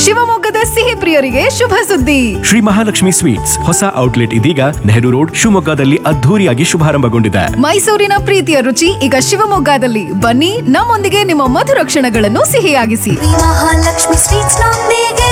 ಶಿವಮೊಗ್ಗದ ಸಿಹಿ ಪ್ರಿಯರಿಗೆ ಶುಭ ಸುದ್ದಿ ಶ್ರೀ ಮಹಾಲಕ್ಷ್ಮಿ ಸ್ವೀಟ್ಸ್ ಹೊಸ ಔಟ್ಲೆಟ್ ಇದೀಗ ನೆಹರು ರೋಡ್ ಶಿವಮೊಗ್ಗದಲ್ಲಿ ಅದ್ಧೂರಿಯಾಗಿ ಶುಭಾರಂಭಗೊಂಡಿದೆ ಮೈಸೂರಿನ ಪ್ರೀತಿಯ ರುಚಿ ಈಗ ಶಿವಮೊಗ್ಗದಲ್ಲಿ ಬನ್ನಿ ನಮ್ಮೊಂದಿಗೆ ನಿಮ್ಮ ಮಧುರ ಕ್ಷಣಗಳನ್ನು ಸಿಹಿಯಾಗಿಸಿ ಮಹಾಲಕ್ಷ್ಮಿ ಸ್ವೀಟ್ಸ್ ನೊಂದಿಗೆ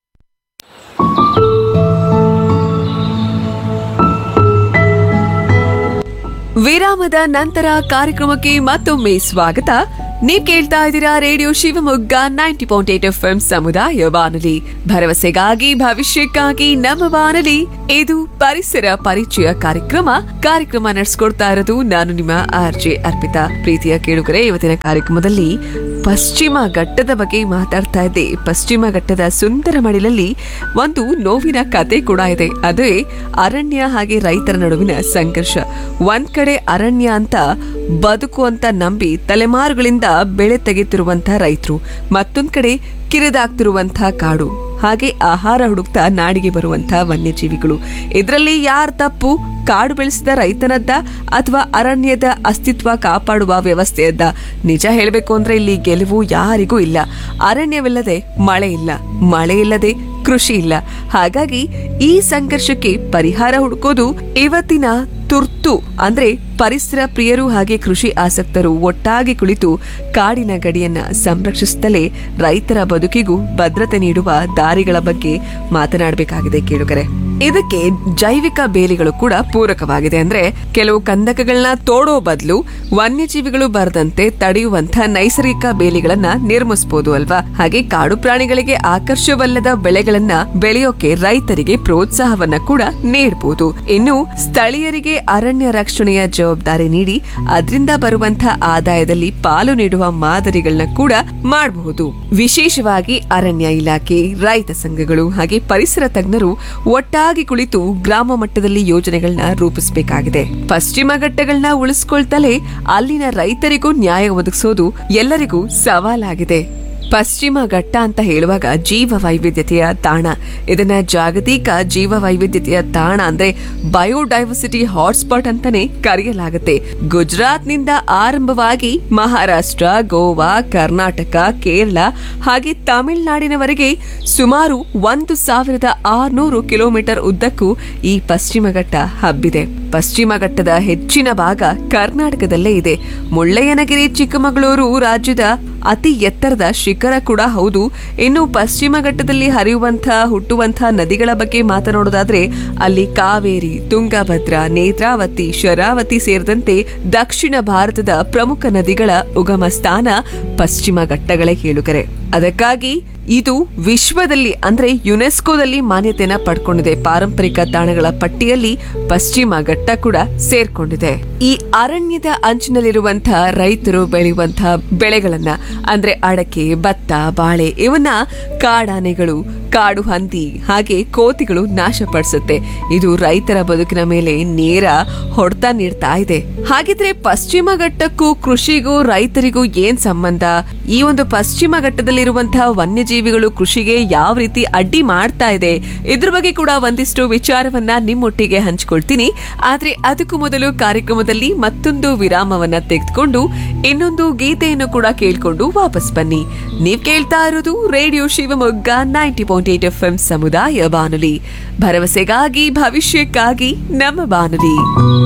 ವಿರಾಮದ ನಂತರ ಕಾರ್ಯಕ್ರಮಕ್ಕೆ ಮತ್ತೊಮ್ಮೆ ಸ್ವಾಗತ ನೀವ್ ಕೇಳ್ತಾ ಇದ್ದೀರಾ radio Shivamogga ninety point eight F M ಸಮುದಾಯ ಬಾನುಲಿ ಭರವಸೆಗಾಗಿ ಭವಿಷ್ಯಕ್ಕಾಗಿ ನಮ್ಮ ಬಾನುಲಿ ಇದು ಪರಿಸರ ಪರಿಚಯ ಕಾರ್ಯಕ್ರಮ ಕಾರ್ಯಕ್ರಮ ನಡೆಸ್ಕೊಡ್ತಾ ಇರೋದು ನಾನು ನಿಮ್ಮ ಆರ್ ಜೆ ಅರ್ಪಿತಾ ಪ್ರೀತಿಯ ಕೇಳುಗರೆ ಇವತ್ತಿನ ಕಾರ್ಯಕ್ರಮದಲ್ಲಿ ಪಶ್ಚಿಮ ಘಟ್ಟದ ಬಗ್ಗೆ ಮಾತಾಡ್ತಾ ಇದ್ದೆ ಪಶ್ಚಿಮ ಘಟ್ಟದ ಸುಂದರ ಮಡಿಲಲ್ಲಿ ಒಂದು ನೋವಿನ ಕತೆ ಕೂಡ ಇದೆ ಅದೇ ಅರಣ್ಯ ಹಾಗೆ ರೈತರ ನಡುವಿನ ಸಂಘರ್ಷ ಒಂದ್ ಕಡೆ ಅರಣ್ಯ ಅಂತ ಬದುಕು ಅಂತ ನಂಬಿ ತಲೆಮಾರುಗಳಿಂದ ಬೆಳೆ ತೆಗೆತಿರುವಂತಹ ರೈತರು ಮತ್ತೊಂದ್ ಕಡೆ ಕಿರಿದಾಗ್ತಿರುವಂತಹ ಕಾಡು ಹಾಗೆ ಆಹಾರ ಹುಡುಕ್ತಾ ನಾಡಿಗೆ ಬರುವಂತಹ ವನ್ಯಜೀವಿಗಳು ಇದರಲ್ಲಿ ಯಾರ ತಪ್ಪು ಕಾಡು ಬೆಳೆಸಿದ ರೈತನದ್ದ ಅಥವಾ ಅರಣ್ಯದ ಅಸ್ತಿತ್ವ ಕಾಪಾಡುವ ವ್ಯವಸ್ಥೆಯದ್ದ ನಿಜ ಹೇಳಬೇಕು ಅಂದ್ರೆ ಇಲ್ಲಿ ಗೆಲುವು ಯಾರಿಗೂ ಇಲ್ಲ ಅರಣ್ಯವಿಲ್ಲದೆ ಮಳೆ ಇಲ್ಲ ಮಳೆ ಇಲ್ಲದೆ ಕೃಷಿ ಇಲ್ಲ ಹಾಗಾಗಿ ಈ ಸಂಘರ್ಷಕ್ಕೆ ಪರಿಹಾರ ಹುಡುಕೋದು ಇವತ್ತಿನ ತುರ್ತು ಅಂದ್ರೆ ಪರಿಸರ ಪ್ರಿಯರು ಹಾಗೆ ಕೃಷಿ ಆಸಕ್ತರು ಒಟ್ಟಾಗಿ ಕುಳಿತು ಕಾಡಿನ ಗಡಿಯನ್ನ ಸಂರಕ್ಷಿಸುತ್ತಲೇ ರೈತರ ಬದುಕಿಗೂ ಭದ್ರತೆ ನೀಡುವ ದಾರಿಗಳ ಬಗ್ಗೆ ಮಾತನಾಡಬೇಕಾಗಿದೆ ಕೇಳುಗರೆ ಇದಕ್ಕೆ ಜೈವಿಕ ಬೇಲಿಗಳು ಕೂಡ ಪೂರಕವಾಗಿದೆ ಅಂದ್ರೆ ಕೆಲವು ಕಂದಕಗಳನ್ನ ತೋಡೋ ಬದಲು ವನ್ಯಜೀವಿಗಳು ಬರದಂತೆ ತಡೆಯುವಂತ ನೈಸರ್ಗಿಕ ಬೇಲಿಗಳನ್ನ ನಿರ್ಮಿಸಬಹುದು ಅಲ್ವಾ ಹಾಗೆ ಕಾಡು ಪ್ರಾಣಿಗಳಿಗೆ ಆಕರ್ಷವಲ್ಲದ ಬೆಳೆಗಳನ್ನ ಬೆಳೆಯೋಕೆ ರೈತರಿಗೆ ಪ್ರೋತ್ಸಾಹವನ್ನ ಕೂಡ ನೀಡಬಹುದು ಇನ್ನು ಸ್ಥಳೀಯರಿಗೆ ಅರಣ್ಯ ರಕ್ಷಣೆಯ ಜವಾಬ್ದಾರಿ ನೀಡಿ ಅದರಿಂದ ಬರುವಂತಹ ಆದಾಯದಲ್ಲಿ ಪಾಲು ನೀಡುವ ಮಾದರಿಗಳನ್ನ ಕೂಡ ಮಾಡಬಹುದು ವಿಶೇಷವಾಗಿ ಅರಣ್ಯ ಇಲಾಖೆ ರೈತ ಸಂಘಗಳು ಹಾಗೆ ಪರಿಸರ ತಜ್ಞರು ಒಟ್ಟಾಗಿ ಕುಳಿತು ಗ್ರಾಮ ಮಟ್ಟದಲ್ಲಿ ಯೋಜನೆಗಳನ್ನ ರೂಪಿಸಬೇಕಾಗಿದೆ ಪಶ್ಚಿಮ ಘಟ್ಟಗಳನ್ನ ಉಳಿಸ್ಕೊಳ್ತಲೇ ಅಲ್ಲಿನ ರೈತರಿಗೂ ನ್ಯಾಯ ಒದಗಿಸೋದು ಎಲ್ಲರಿಗೂ ಸವಾಲಾಗಿದೆ ಪಶ್ಚಿಮ ಘಟ್ಟ ಅಂತ ಹೇಳುವಾಗ ಜೀವ ವೈವಿಧ್ಯತೆಯ ತಾಣ ಇದನ್ನ ಜಾಗತಿಕ ಜೀವ ವೈವಿಧ್ಯತೆಯ ತಾಣ ಅಂದ್ರೆ ಬಯೋಡೈವರ್ಸಿಟಿ ಹಾಟ್ಸ್ಪಾಟ್ ಅಂತಾನೆ ಕರೆಯಲಾಗುತ್ತೆ ಗುಜರಾತ್ನಿಂದ ಆರಂಭವಾಗಿ ಮಹಾರಾಷ್ಟ್ರ ಗೋವಾ ಕರ್ನಾಟಕ ಕೇರಳ ಹಾಗೆ ತಮಿಳುನಾಡಿನವರೆಗೆ ಸುಮಾರು ಒಂದು ಸಾವಿರದ ಆರ್ನೂರು ಕಿಲೋಮೀಟರ್ ಉದ್ದಕ್ಕೂ ಈ ಪಶ್ಚಿಮ ಘಟ್ಟ ಹಬ್ಬಿದೆ ಪಶ್ಚಿಮ ಘಟ್ಟದ ಹೆಚ್ಚಿನ ಭಾಗ ಕರ್ನಾಟಕದಲ್ಲೇ ಇದೆ ಮುಳ್ಳಯ್ಯನಗಿರಿ ಚಿಕ್ಕಮಗಳೂರು ರಾಜ್ಯದ ಅತಿ ಎತ್ತರದ ಶಿಖರ ಕೂಡ ಹೌದು ಇನ್ನು ಪಶ್ಚಿಮ ಘಟ್ಟದಲ್ಲಿ ಹರಿಯುವಂತಹ ಹುಟ್ಟುವಂತಹ ನದಿಗಳ ಬಗ್ಗೆ ಮಾತನಾಡೋದಾದ್ರೆ ಅಲ್ಲಿ ಕಾವೇರಿ ತುಂಗಭದ್ರಾ ನೇತ್ರಾವತಿ ಶರಾವತಿ ಸೇರಿದಂತೆ ದಕ್ಷಿಣ ಭಾರತದ ಪ್ರಮುಖ ನದಿಗಳ ಉಗಮ ಸ್ಥಾನ ಪಶ್ಚಿಮ ಘಟ್ಟಗಳೇ ಕೇಳುಗರೆ ಅದಕ್ಕಾಗಿ ಇದು ವಿಶ್ವದಲ್ಲಿ ಅಂದ್ರೆ ಯುನೆಸ್ಕೋದಲ್ಲಿ ಮಾನ್ಯತೆಯನ್ನ ಪಡ್ಕೊಂಡಿದೆ ಪಾರಂಪರಿಕ ತಾಣಗಳ ಪಟ್ಟಿಯಲ್ಲಿ ಪಶ್ಚಿಮ ಘಟ್ಟ ಕೂಡ ಸೇರ್ಕೊಂಡಿದೆ ಈ ಅರಣ್ಯದ ಅಂಚಿನಲ್ಲಿರುವಂತಹ ರೈತರು ಬೆಳೆಯುವಂತಹ ಬೆಳೆಗಳನ್ನ ಅಂದ್ರೆ ಅಡಕೆ ಭತ್ತ ಬಾಳೆ ಇವನ್ನ ಕಾಡಾನೆಗಳು ಕಾಡು ಹಂದಿ ಹಾಗೆ ಕೋತಿಗಳು ನಾಶಪಡಿಸುತ್ತೆ ಇದು ರೈತರ ಬದುಕಿನ ಮೇಲೆ ನೇರ ಹೊಡೆತ ನೀಡ್ತಾ ಇದೆ ಹಾಗಿದ್ರೆ ಪಶ್ಚಿಮ ಘಟ್ಟಕ್ಕೂ ಕೃಷಿಗೂ ರೈತರಿಗೂ ಏನ್ ಸಂಬಂಧ ಈ ಒಂದು ಪಶ್ಚಿಮ ಘಟ್ಟದಲ್ಲಿರುವಂತಹ ವನ್ಯಜೀವಿಗಳು ಕೃಷಿಗೆ ಯಾವ ರೀತಿ ಅಡ್ಡಿ ಮಾಡ್ತಾ ಇದೆ ಇದ್ರ ಬಗ್ಗೆ ಕೂಡ ಒಂದಿಷ್ಟು ವಿಚಾರವನ್ನ ನಿಮ್ಮೊಟ್ಟಿಗೆ ಹಂಚ್ಕೊಳ್ತೀನಿ ಆದ್ರೆ ಅದಕ್ಕೂ ಮೊದಲು ಕಾರ್ಯಕ್ರಮದಲ್ಲಿ ಮತ್ತೊಂದು ವಿರಾಮವನ್ನ ತೆಗೆದುಕೊಂಡು ಇನ್ನೊಂದು ಗೀತೆಯನ್ನು ಕೂಡ ಕೇಳ್ಕೊಂಡು ವಾಪಸ್ ಬನ್ನಿ ನೀವ್ ಕೇಳ್ತಾ ಇರೋದು radio Shivamogga ninety point eight F M ಸಮುದಾಯ ಬಾನುಲಿ ಭರವಸೆಗಾಗಿ ಭವಿಷ್ಯಕ್ಕಾಗಿ ನಮ್ಮ ಬಾನುಲಿ